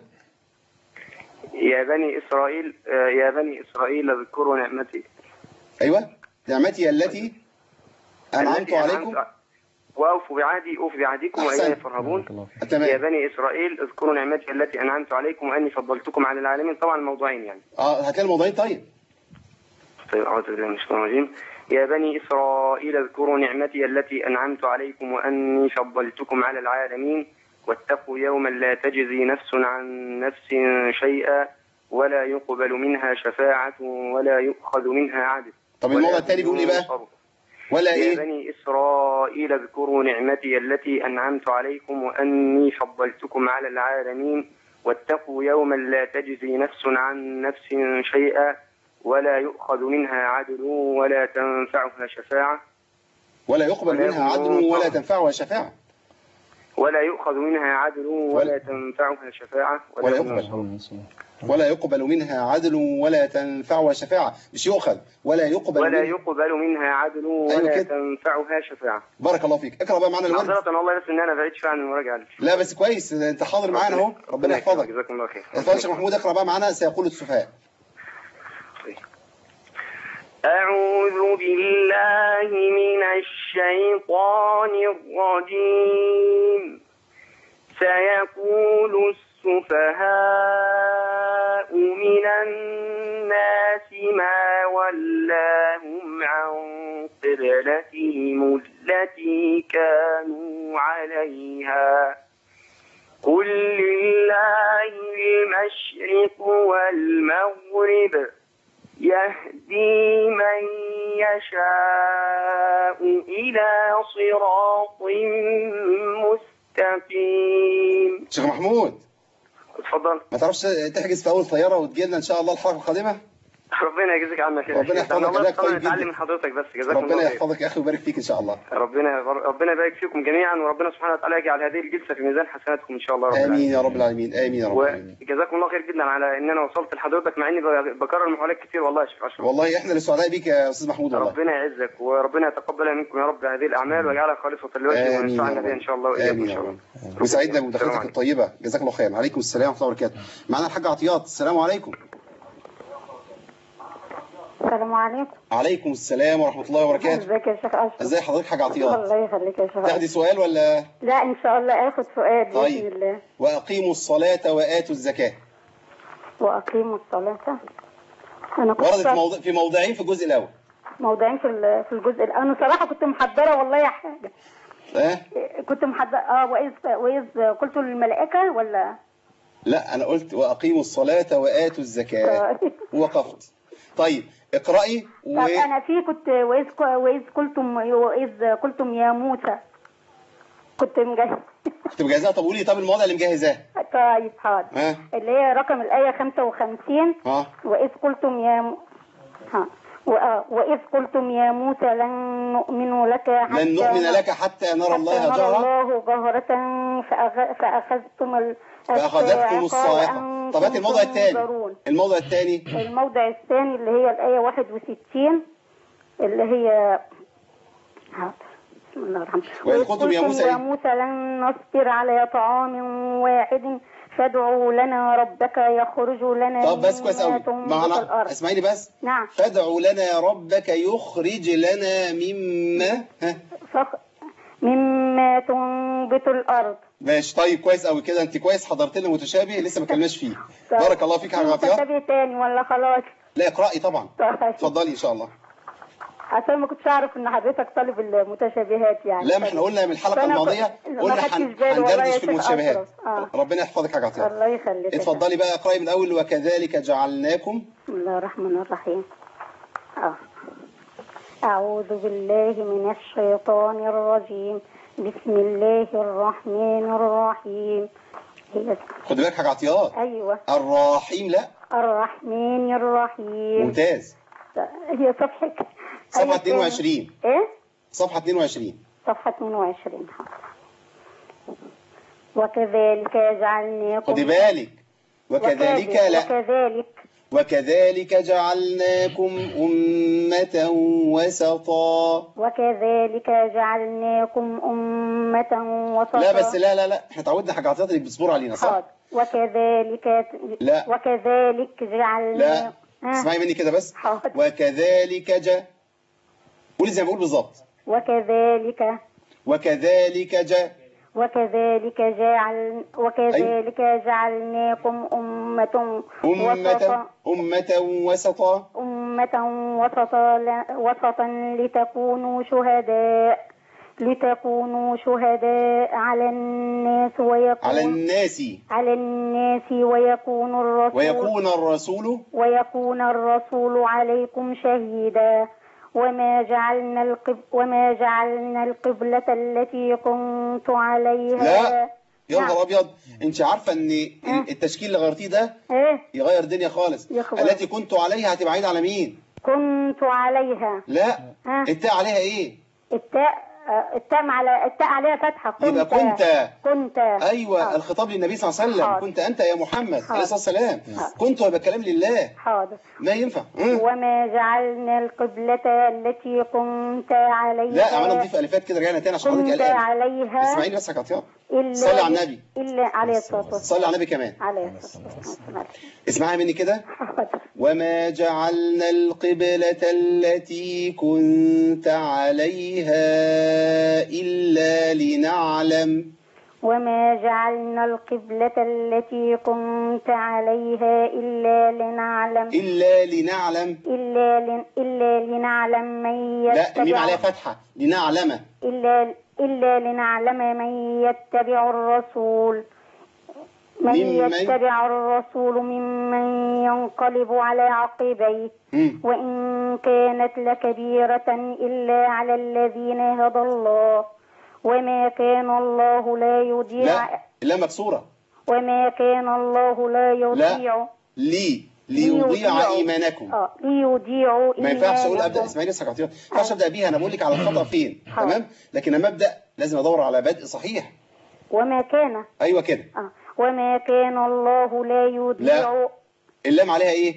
H: يا بني إسرائيل آه، يا بني إسرائيل اذكروا نعمتي
B: ايوه نعمتي التي انعمت
H: التي
B: عليكم
H: أنعمت- وأوفوا بعهدي أوف بعهدكم
B: أحسنت.
H: وإلي فارهبون يا
B: تمام
H: بني إسرائيل اذكروا نعمتي التي أنعمت عليكم وأني فضلتكم على العالمين طبعا الموضوعين يعني
B: اه هتلاقي الموضوعين طيب
H: طيب أعوذ بالله من الشيطان الرجيم يا بني إسرائيل اذكروا نعمتي التي أنعمت عليكم وأني فضلتكم على العالمين واتقوا يوما لا تجزي نفس عن نفس شيئا ولا يقبل منها شفاعة ولا يؤخذ منها عدل
B: طب
H: ولا
B: الموضع الثاني بيقول ايه بقى
H: ينصروا.
B: ولا
H: يا
B: ايه
H: بني إسرائيل اذكروا نعمتي التي أنعمت عليكم وأني فضلتكم على العالمين واتقوا يوما لا تجزي نفس عن نفس شيئا ولا يؤخذ منها عدل ولا تنفعها شفاعة
B: ولا يقبل
H: ولا
B: منها عدل
H: يقبل-
B: ولا تنفعها شفاعة
H: ولا يؤخذ منها عدل ولا تنفعها شفاعة
B: ولا
H: هم
B: يقبل.
H: ينصرون.
B: ولا يقبل منها عدل ولا تنفعها شفاعة مش يؤخذ ولا يقبل
H: ولا
B: منها
H: يقبل منها عدل
B: أيوة
H: ولا
B: كده.
H: تنفعها شفاعة
B: بارك الله فيك اقرأ بقى معانا الورد
H: معذرة والله بس ان انا بعيد شوية عن المراجعة
B: لا بس كويس انت حاضر معانا اهو ربنا يحفظك
H: جزاكم الله خير
B: اتفضل يا شيخ محمود اقرأ بقى معانا سيقول السفهاء
H: أعوذ بالله من الشيطان الرجيم سيقول السفهاء من الناس ما ولاهم عن قبلتهم التي كانوا عليها قل لله المشرق والمغرب يهدي من يشاء إلى صراط مستقيم
B: شيخ محمود
H: اتفضل
B: ما تعرفش تحجز في اول طيارة وتجي لنا ان شاء الله الحلقة القادمة
H: ربنا يجزيك عنا خير
B: ربنا يحفظك،
H: انا والله
B: جزاك
H: طبعا
B: طيب جدا.
H: نتعلم من حضرتك بس جزاكم
B: ربنا
H: الله خير
B: يحفظك يا اخي ويبارك فيك ان شاء الله
H: ربنا ربنا يبارك فيكم جميعا وربنا سبحانه وتعالى يجعل هذه الجلسه في ميزان حسناتكم ان شاء الله رب
B: امين
H: العالمين
B: يا رب العالمين امين يا رب العالمين
H: وجزاكم الله خير جدا على ان انا وصلت لحضرتك مع اني ب- بكرر المحاولات كتير والله يا شيخ اشرف
B: والله احنا اللي سعداء بيك يا استاذ محمود والله
H: ربنا يعزك وربنا يتقبلها منكم يا رب هذه الاعمال ويجعلها خالصه لوجهه
B: امين
H: ونفعنا
B: يا
H: بها
B: رب
H: ان شاء الله واياكم
B: امين
H: ان
B: يا
H: شاء
B: رب
H: الله
B: وسعدنا
H: السلام
B: بمداخلتك
H: عليكم.
B: الطيبة جزاك الله خير عليكم السلام ورحمة الله وبركاته معنا الحاج عطيات السلام عليكم
I: السلام عليكم
B: عليكم السلام ورحمة الله وبركاته
I: ازيك يا شيخ اشرف
B: ازاي حضرتك حاج عطيات
I: الله يخليك يا شيخ
B: تاخدي
I: أشرف.
B: سؤال ولا
I: لا ان شاء الله اخد سؤال باذن
B: طيب.
I: الله
B: واقيموا الصلاة واتوا الزكاة
I: واقيموا الصلاه انا كنت
B: وردت موضع في موضعين في الجزء الاول
I: موضوعين في ال- في الجزء الأول. انا صراحه كنت محضره والله يا حاجه
B: اه
I: كنت محضره اه واذ واذ قلت للملائكه ولا
B: لا انا قلت واقيموا الصلاة واتوا الزكاة وقفت طيب اقرأي
I: طب
B: و...
I: انا في كنت واذ واذ قلتم واذ قلتم يا موسى كنت مجهز
B: كنت مجهزاها طب قولي طب المواضع اللي مجهزاها
I: طيب حاضر
B: ها
I: اللي هي رقم الآية 55
B: ها
I: وإذ قلتم يا م... ها وآه، وإذ قلتم يا موسى لن نؤمن لك حتى
B: لن نؤمن لك حتى نرى الله
I: حتى نرى
B: جهرة
I: الله جهرة فأغ... فأخذتم ال...
B: فأخذتكم
I: الصاعقة
B: الصاعقة طب هات الموضع
I: وأنتم
B: الثاني
I: تنظرون.
B: الموضع الثاني
I: الموضع الثاني اللي هي الآية 61 اللي هي حاضر. بسم الله الرحمن الرحيم
B: وإذ قلتم يا موسى
I: يا
B: إيه؟
I: موسى لن نصبر على طعام واحد فادعوا لنا ربك يخرج لنا
B: طب بس كويس قوي
I: مما تنبت
B: معنا
I: الأرض
B: اسمعيني بس
I: نعم
B: فادعوا لنا ربك يخرج لنا مما ها
I: فخ... مما تنبت الأرض
B: ماشي طيب كويس قوي كده انت كويس حضرت لنا متشابه لسه ما كلمناش فيه بارك الله فيك يا حاج عطيات
I: تتابع تاني ولا خلاص
B: لا اقرأي طبعا
I: طيب.
B: اتفضلي ان شاء الله
I: عشان ما كنتش اعرف ان حضرتك طالب المتشابهات يعني
B: لا ما احنا قلنا من الحلقة
I: فأنا
B: الماضية
I: ك- ما
B: قلنا
I: خدتش
B: هن-
I: بالي والله يا
B: هندردش في
I: شيخ
B: المتشابهات
I: أشرف. آه.
B: ربنا يحفظك يا حاج عطيات
I: الله يخليك
B: اتفضلي بقى اقرأي من اول وكذلك جعلناكم
I: بسم الله الرحمن الرحيم آه. أعوذ بالله من الشيطان الرجيم بسم الله الرحمن الرحيم هي
B: خد بالك حاج عطيات
I: أيوة
B: الرحيم لا
I: الرحمن الرحيم
B: ممتاز
I: هي صفحة
B: صفحة
I: أيوة.
B: 22
I: إيه؟
B: صفحة 22
I: صفحة 22 حاضر وكذلك جعلناكم
B: خدي بالك وكذلك لا
I: وكذلك
B: وكذلك جعلناكم أمة وسطا
I: وكذلك جعلناكم أمة وسطا
B: لا بس لا لا لا احنا تعودنا حاجة عطيات اللي بتصبر علينا صح؟
I: حاضر وكذلك
B: لا.
I: وكذلك جعلنا
B: لا
I: ها.
B: اسمعي مني كده بس
I: حاضر
B: وكذلك جاء قولي زي ما بقول بالظبط
I: وكذلك
B: وكذلك جاء
I: وكذلك جعل وكذلك جعلناكم أمة
B: أمة
I: وسطا
B: أمة وسطا
I: أمة وسطا ل- وسطا لتكونوا شهداء لتكونوا شهداء على الناس ويكون
B: على الناس
I: على الناس ويكون الرسول
B: ويكون الرسول
I: ويكون الرسول عليكم شهيدا وما جعلنا القب وما جعلنا القبلة التي كنت عليها
B: لا يا
I: نعم.
B: نهار ابيض انت عارفه ان التشكيل اللي غيرتيه ده
I: ايه
B: يغير الدنيا خالص
I: يا خبر.
B: التي كنت عليها هتبقى عايده على مين
I: كنت عليها
B: لا
I: ها
B: التاء عليها ايه
I: التاء آه، التاء على التاء عليها فتحة كنت
B: يبقى كنت
I: كنت
B: ايوه
I: حاضر.
B: الخطاب للنبي صلى الله عليه وسلم
I: حاضر.
B: كنت انت يا محمد
I: حاضر.
B: عليه الصلاه والسلام
I: حاضر.
B: كنت ويبقى كلام لله
I: حاضر
B: ما ينفع مم.
I: وما جعلنا القبلة التي كنت عليها
B: لا عملنا نضيف الفات كده رجعنا تاني عشان حضرتك
I: كنت
B: قلقان
I: عليها
B: اسمعيني بس يا كاتيا
I: إلا
B: صلي على النبي.
I: إلا عليه الصلاة والسلام
B: صلي على النبي كمان
I: عليه الصلاة والسلام
B: اسمعي مني كده
I: حاضر.
B: وما جعلنا القبلة التي كنت عليها إلا لنعلم
I: وما جعلنا القبلة التي كنت عليها إلا لنعلم
B: إلا لنعلم
I: إلا لن إلا لنعلم من
B: لا الميم عليها
I: يتبع
B: فتحة لنعلم
I: إلا إلا لنعلم من يتبع الرسول من
B: ممن-
I: يتبع الرسول ممن ينقلب على عقبيه
B: مم.
I: وإن كانت لكبيرة إلا على الذين هدى الله وما كان الله لا يضيع
B: لا لا مكسورة
I: وما كان الله لا يضيع
B: لي ليضيع
I: ليضيع.
B: إيمانكم
I: اه ليضيع
B: ما ينفعش اقول ابدا
I: إيمانكم.
B: اسمعيني بس يا كاتيا ما ينفعش ابدا بيها انا بقول لك على الخطا فين
I: حاضر.
B: تمام لكن لما ابدا لازم ادور على بدء صحيح
I: وما كان
B: ايوه كده
I: اه وما كان الله لا يضيع
B: لا. اللام عليها ايه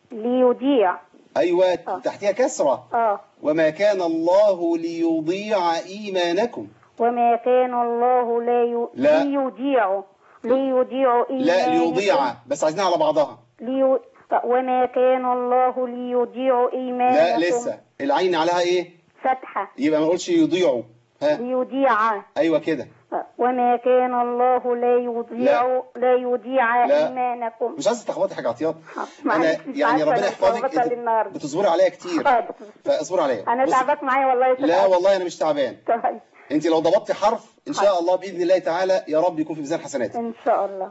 I: ليضيع
B: ايوه
I: آه.
B: تحتها كسره
I: اه
B: وما كان الله ليضيع ايمانكم
I: وما كان الله لا ي...
B: لا.
I: ليضيع ليضيع
B: لا
I: إيمانكم.
B: ليضيع بس عايزينها على بعضها
I: لي... وما كان الله ليضيع إيمانكم
B: لا لسه العين عليها ايه
I: فتحة
B: يبقى ما نقولش يضيعوا ها
I: ليضيع
B: ايوه كده
I: وما كان الله لا يضيع لا يضيع
B: لا.
I: إيمانكم
B: مش عايز تخبطي حاجه عطيات انا
I: معلش، مش
B: يعني
I: عارفة
B: ربنا
I: أنا
B: يحفظك
I: اتلخبطت
B: انت
I: النهاردة.
B: بتصبري عليا كتير
I: حاضر.
B: فاصبري عليا
I: أنا
B: بصي،
I: تعبك معايا والله يا
B: لا
I: سعاد.
B: والله انا مش تعبان
I: طيب
B: انت لو ضبطتي حرف ان شاء الله باذن الله تعالى يا رب يكون في ميزان حسناتك
I: إن شاء الله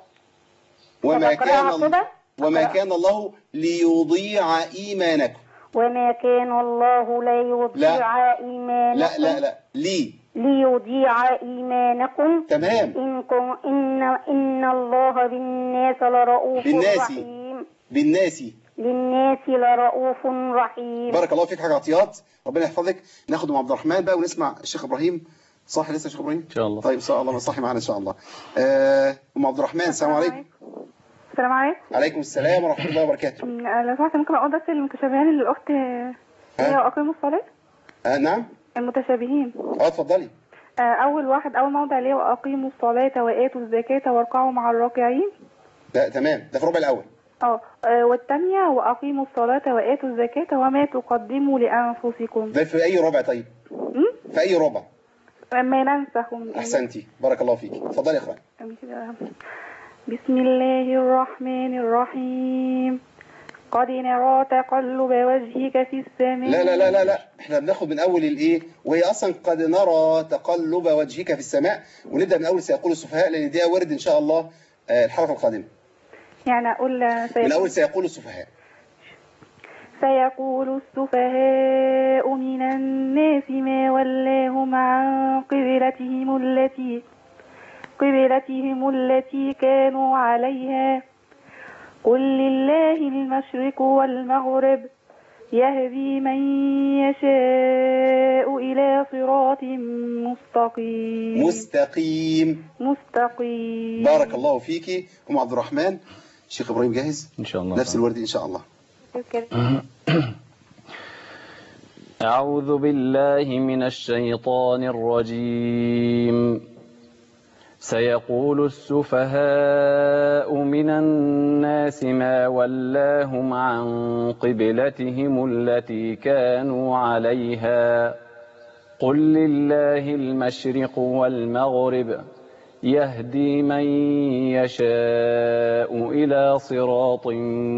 B: وما
I: طب
B: كان
I: أقرأها
B: الله
I: كده؟
B: وما
I: أقرأ.
B: كان الله ليضيع ايمانكم
I: وما كان الله لا يضيع إيمانكم
B: لا لا لا لي
I: ليضيع إيمانكم
B: تمام
I: إن كن إن إن الله بالناس لرؤوف
B: بالناس.
I: رحيم
B: بالناس
I: للناس لرؤوف رحيم
B: بارك الله فيك حاجه عطيات ربنا يحفظك ناخد ام عبد الرحمن بقى ونسمع الشيخ ابراهيم صح لسه يا شيخ ابراهيم
D: إن شاء الله
B: طيب ان شاء الله صحي معانا ان شاء الله آه، ام عبد الرحمن السلام عليكم
G: السلام عليكم
B: عليكم السلام ورحمه الله وبركاته
G: م- آه، لو سمحت ممكن اقول بس المتشابهين اللي الاخت هي واقيموا الصلاه
B: آه نعم
G: المتشابهين
B: اه اتفضلي
G: آه، اول واحد اول موضع اللي هو واقيموا الصلاه واتوا الزكاه واركعوا مع الراكعين
B: ده تمام ده في الربع الاول
G: اه آه، والثانيه واقيموا الصلاه واتوا الزكاه وما تقدموا لانفسكم
B: ده في اي ربع طيب
G: م?
B: في اي ربع
G: ما ننسخ من-
B: احسنتي بارك الله فيك اتفضلي يا اخوان
G: بسم الله الرحمن الرحيم قد نرى تقلب وجهك في السماء
B: لا لا لا لا لا احنا بناخد من اول الايه وهي اصلا قد نرى تقلب وجهك في السماء ونبدا من اول سيقول السفهاء لان دي ورد ان شاء الله آه، الحلقه القادمه
G: يعني اقول
B: من
G: سيقول,
B: اول سيقول السفهاء
G: سيقول السفهاء من الناس ما ولاهم عن قبلتهم التي قبلتهم التي كانوا عليها قل لله المشرق والمغرب يهدي من يشاء إلى صراط مستقيم
B: مستقيم
G: مستقيم
B: بارك الله فيكي ام عبد الرحمن شيخ ابراهيم جاهز
D: إن شاء الله
B: نفس الورد ان شاء الله
D: أعوذ بالله من الشيطان الرجيم سيقول السفهاء من الناس ما ولاهم عن قبلتهم التي كانوا عليها قل لله المشرق والمغرب يهدي من يشاء إلى صراط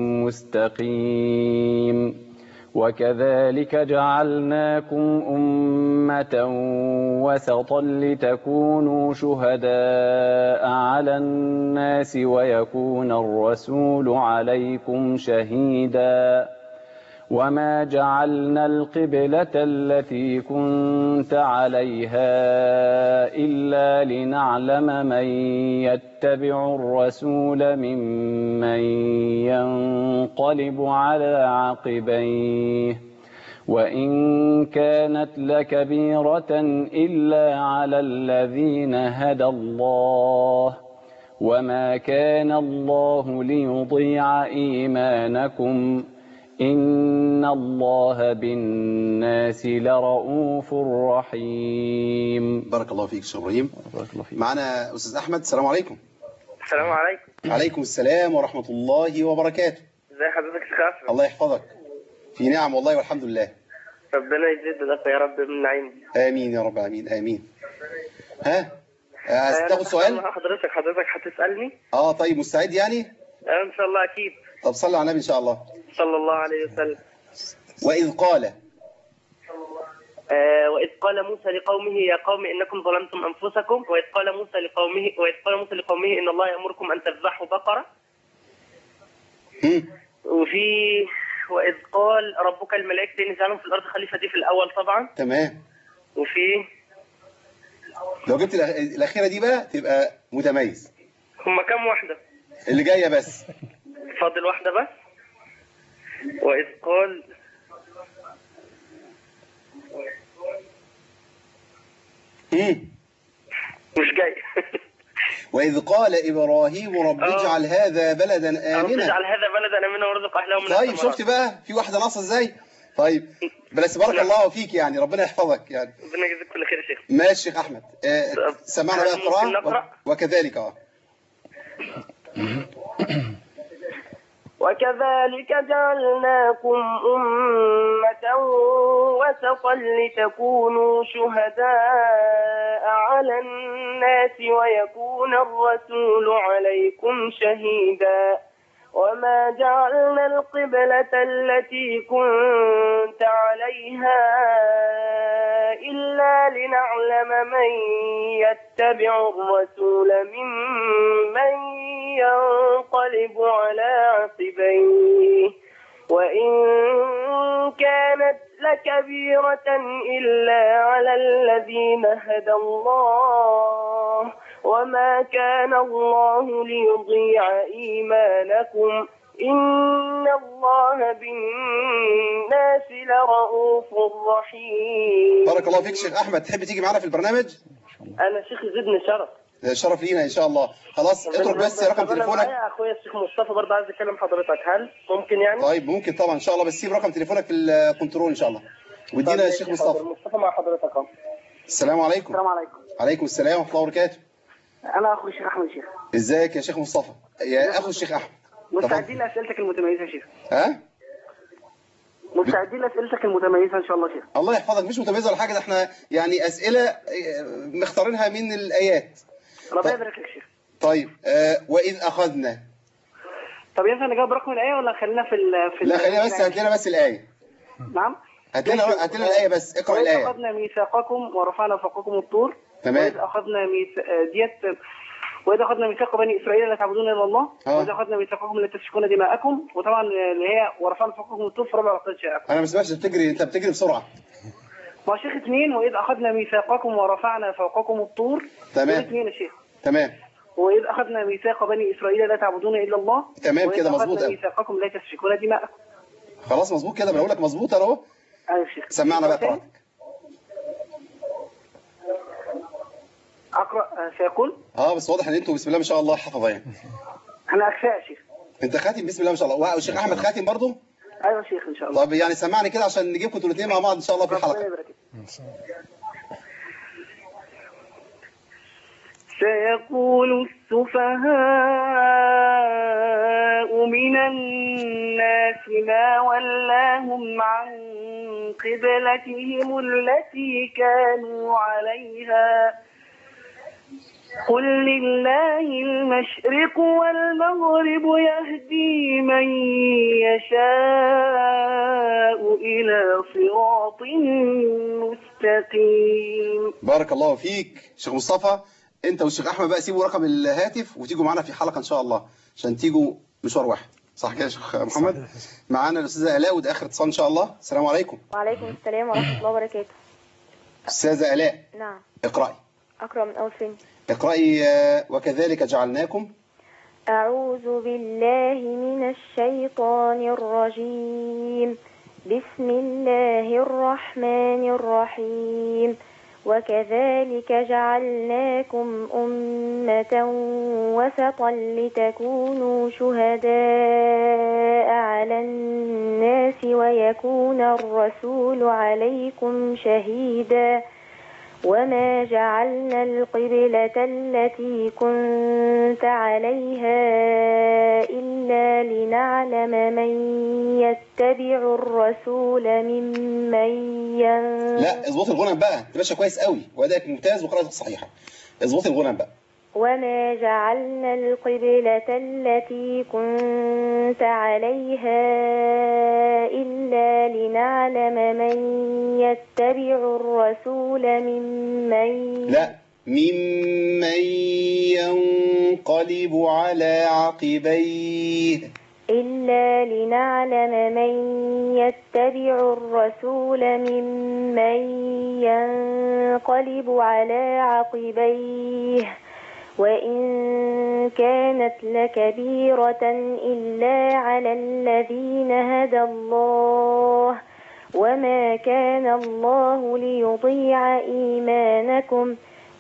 D: مستقيم وكذلك جعلناكم أمة وسطا لتكونوا شهداء على الناس ويكون الرسول عليكم شهيدا وما جعلنا القبلة التي كنت عليها إلا لنعلم من يتبع الرسول ممن ينقلب على عقبيه وإن كانت لكبيرة إلا على الذين هدى الله وما كان الله ليضيع إيمانكم إن الله بالناس لرؤوف رحيم
B: بارك الله فيك شيخ ابراهيم
D: بارك الله فيك
B: معنا استاذ احمد السلام عليكم
H: السلام عليكم
B: عليكم السلام ورحمه الله وبركاته
H: ازي حضرتك يا شيخ أشرف؟
B: الله يحفظك في نعم والله والحمد لله
H: ربنا يزيد لك يا رب من نعيم
B: امين يا رب العالمين امين ها آه، تاخد سؤال
H: حضرتك حضرتك هتسألني
B: اه طيب مستعد يعني
H: آه، ان شاء الله اكيد
B: طب صلي على النبي ان شاء الله
H: صلى الله عليه وسلم
B: واذ قال
H: آه، وإذ قال موسى لقومه يا قوم إنكم ظلمتم أنفسكم وإذ قال موسى لقومه وإذ قال موسى لقومه إن الله يأمركم أن تذبحوا بقرة
B: هم،
H: وفي وإذ قال ربك الملائكة إني جعلهم في الأرض خليفة دي في الأول طبعا
B: تمام
H: وفي
B: لو جبت الأخ- الاخيره دي بقى تبقى متميز
H: هما كام واحدة؟
B: اللي جايه بس
H: فاضل واحدة بس وإذ قال
B: هم.
H: مش جاي
B: واذ قال ابراهيم رب
H: آه.
B: اجعل هذا بلدا
H: رب
B: امنا
H: اجعل هذا بلدا آمنا وارزق أهله من
B: طيب
H: الثمرات.
B: شفت بقى في واحده ناقصه ازاي طيب بس بارك
H: نعم.
B: الله فيك يعني ربنا يحفظك يعني
H: ربنا يجزيك كل خير يا شيخ
B: ماشي شيخ احمد آه،
H: طب،
B: سمعنا بقى
H: هل ممكن
B: قراءه
H: نقرأ؟
B: وكذلك اه
H: وكذلك جعلناكم أمة وسطا لتكونوا شهداء على الناس ويكون الرسول عليكم شهيدا وما جعلنا القبلة التي كنت عليها إلا لنعلم من يتبع الرسول ممن ينقلب على عقبيه وإن كانت لكبيرة إلا على الذين هدى الله وما كان الله ليضيع إيمانكم إن الله بالناس لرؤوف رحيم
B: بارك الله فيك شيخ احمد تحب تيجي معانا في البرنامج
H: أنا شيخ زدني شرف
B: ده شرف لينا ان شاء الله خلاص اترك بس رقم
H: طب أنا
B: تليفونك
H: معايا أخويا الشيخ مصطفى برضه عايز أكلم حضرتك هل ممكن يعني؟
B: طيب ممكن طبعا ان شاء الله بس سيب رقم تليفونك في الكنترول ان شاء الله وادينا
H: طب
B: الشيخ
H: ماشي، حاضر.
B: مصطفى
H: مصطفى مع حضرتك أهو
B: السلام عليكم
F: السلام عليكم
B: عليكم السلام ورحمه الله وبركاته
F: انا اخو الشيخ احمد شيخ
B: ازيك يا شيخ مصطفى يا اخو الشيخ احمد
F: مستعدين لاسئلتك المتميزه يا شيخ
B: ها
F: مستعدين لاسئلتك المتميزه ان شاء الله يا شيخ
B: الله يحفظك مش متميزه ولا حاجه ده احنا يعني اسئله آه، مختارينها من الايات
F: ربنا يبارك لك يا شيخ
B: طيب آه واذ اخذنا
F: طب ينفع نجاوب رقم الايه ولا خلينا في ال في
B: لا
F: ال-
B: خلينا بس هات لنا بس الايه
F: نعم
B: هات لنا هات لنا الايه بس اقرا
F: وإذ
B: الايه
F: أخذنا ميثاقكم ورفعنا فوقكم الطور
B: تمام.
F: وإذ أخذنا ميث... آه، ديت وإذ أخذنا ميثاق بني إسرائيل لا تعبدون إلا الله
B: آه.
F: وإذ أخذنا ميثاقكم لا تسفكون دماءكم وطبعا آه، اللي هي ورفعنا فوقكم الطور في ربع وقت شاءكم
B: انا ما سمعتش بتجري انت بتجري بسرعه
F: ما شيخ اثنين وإذ أخذنا ميثاقكم ورفعنا فوقكم الطور
B: تمام.
F: دول اثنين يا شيخ
B: تمام
F: وإذ أخذنا ميثاق بني إسرائيل لا تعبدون إلا الله
B: تمام
F: وإذ
B: كده مظبوط
F: أخذنا
B: أوي.
F: ميثاقكم لا تسفكون دماءكم
B: خلاص مظبوط كده بقول لك مظبوط انا اهو
F: أيوة يا شيخ
B: سمعنا بقى قراءتك
F: أقرأ آه، سيقول
B: اه بس واضح ان انتوا بسم الله ما شاء الله حفظه يعني
F: أنا أكفاء يا شيخ
B: انت خاتم بسم الله ما شاء الله والشيخ احمد خاتم برضه
F: أيوة يا شيخ إن شاء الله
B: طب يعني سمعني كده عشان نجيبكم انتوا الاثنين مع بعض ان شاء الله في
F: ربنا
B: الحلقه
F: يبارك فيك. سيقول السفهاء من الناس ما ولاهم عن قبلتهم التي كانوا عليها قل لله المشرق والمغرب يهدي من يشاء إلى صراط مستقيم
B: بارك الله فيك شيخ مصطفى انت والشيخ احمد بقى سيبوا رقم الهاتف وتيجوا معانا في حلقه ان شاء الله عشان تيجوا مشوار واحد صح كده يا شيخ محمد معانا الاستاذه الاء وده اخر اتصال ان شاء الله السلام عليكم
J: وعليكم السلام ورحمة الله وبركاته
B: استاذه الاء
J: نعم
B: اقراي
J: أقرأ من أول فين
B: اقراي آه، وكذلك جعلناكم
J: أعوذ بالله من الشيطان الرجيم بسم الله الرحمن الرحيم وكذلك جعلناكم أمة وسطا لتكونوا شهداء على الناس ويكون الرسول عليكم شهيدا وما جعلنا القبلة التي كنت عليها إلا لنعلم من يتبع الرسول ممن ين...
B: لا اظبط الغنم بقى انت ماشيه كويس قوي وادائك ممتاز وقراءتك صحيحه اظبط الغنم بقى
J: وما جعلنا القبلة التي كنت عليها إلا لنعلم من يتبع الرسول ممن
B: لا ممن ينقلب على عقبيه
J: إلا لنعلم من يتبع الرسول ممن ينقلب على عقبيه وإن كانت لكبيرة إلا على الذين هدى الله وما كان الله ليضيع إيمانكم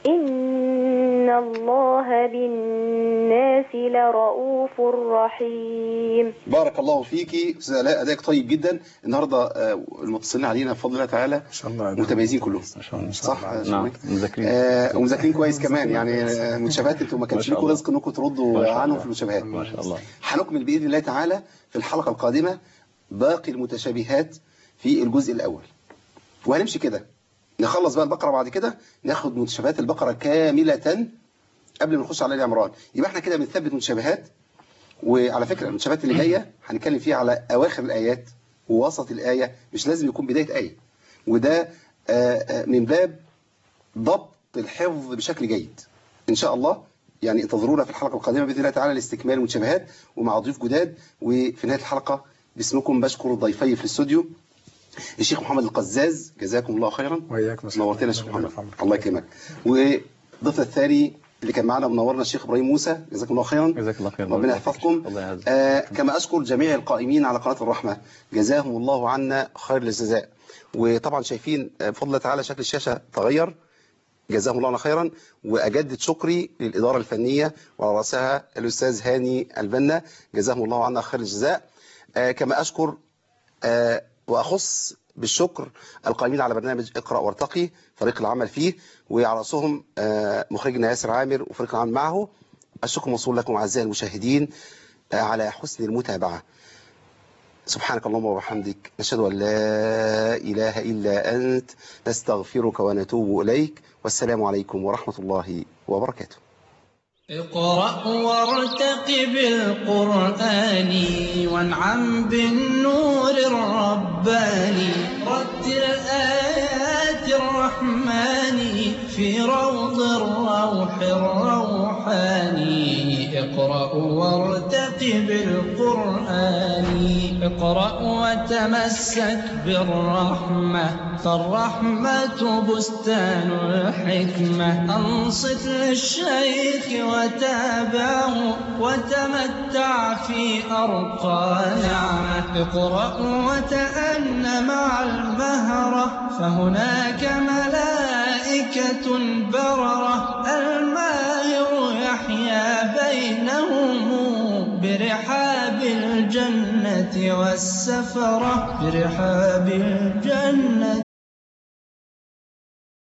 J: إن الله بالناس لرؤوف رحيم
B: بارك الله فيكي استاذه الاء ادائك طيب جدا النهارده آه، المتصلين علينا بفضل الله تعالى
C: ما شاء الله
B: متميزين كلهم
D: ما شاء الله
B: صح يا شيخ
D: نعم
B: مايك؟
D: مذاكرين
B: آه، ومذاكرين كويس كمان يعني آه، متشابهات انتوا ما كانش
D: شاء
B: لكم
D: الله.
B: رزق انكم
D: ما
B: تردوا
D: شاء
B: عنهم
D: الله.
B: في المشابهات
D: ما شاء الله
B: هنكمل باذن الله تعالى في الحلقه القادمه باقي المتشابهات في الجزء الاول وهنمشي كده نخلص بقى البقره بعد كده ناخد متشابهات البقره كامله قبل ما نخش على ال عمران يبقى احنا كده بنثبت متشابهات وعلى فكره المتشابهات اللي جايه هنتكلم فيها على اواخر الايات ووسط الايه مش لازم يكون بدايه ايه وده آه، آه، من باب ضبط الحفظ بشكل جيد ان شاء الله يعني انتظرونا في الحلقه القادمه باذن الله تعالى لاستكمال المتشابهات ومع ضيوف جداد وفي نهايه الحلقه باسمكم بشكر ضيفي في الاستوديو الشيخ محمد القزاز جزاكم الله خيرا
C: وإياكم
B: نورتنا يا شيخ
C: الله
B: محمد
C: يرحمك.
B: الله يكرمك وضيفنا الثاني اللي كان معنا منورنا الشيخ ابراهيم موسى جزاكم الله خيرا
D: جزاك الله خير
B: ربنا يحفظكم
D: الله يعزك
B: آه كما أشكر جميع القائمين على قناة الرحمة جزاهم الله عنا خير الجزاء وطبعا شايفين آه، بفضل الله تعالى شكل الشاشة تغير جزاهم الله عنا خيرا وأجدد شكري للإدارة الفنية وعلى رأسها الأستاذ هاني البنا جزاهم الله عنا خير الجزاء آه كما أشكر آه وأخص بالشكر القائمين على برنامج اقرأ وارتقي فريق العمل فيه وعلى رأسهم آه مخرجنا ياسر عامر وفريق العمل معه الشكر موصول لكم أعزائي المشاهدين آه على حسن المتابعة سبحانك اللهم وبحمدك نشهد أن لا إله إلا أنت نستغفرك ونتوب إليك والسلام عليكم ورحمة الله وبركاته
A: اقرأ وارتقب القرآن وانعم بالنور الرباني رتل آيات الرحمن في روض الروح الروحاني اقرأ وارتقب القرآن اقرأ وتمسك بالرحمة فالرحمة بستان الحكمة أنصت للشيخ وتابعه وتمتع في أرقى نعمة اقرأ وتأن مع المهرة فهناك ملائكة بررة الماهر يحيا بينهم برحاب الجنة والسفرة برحاب الجنة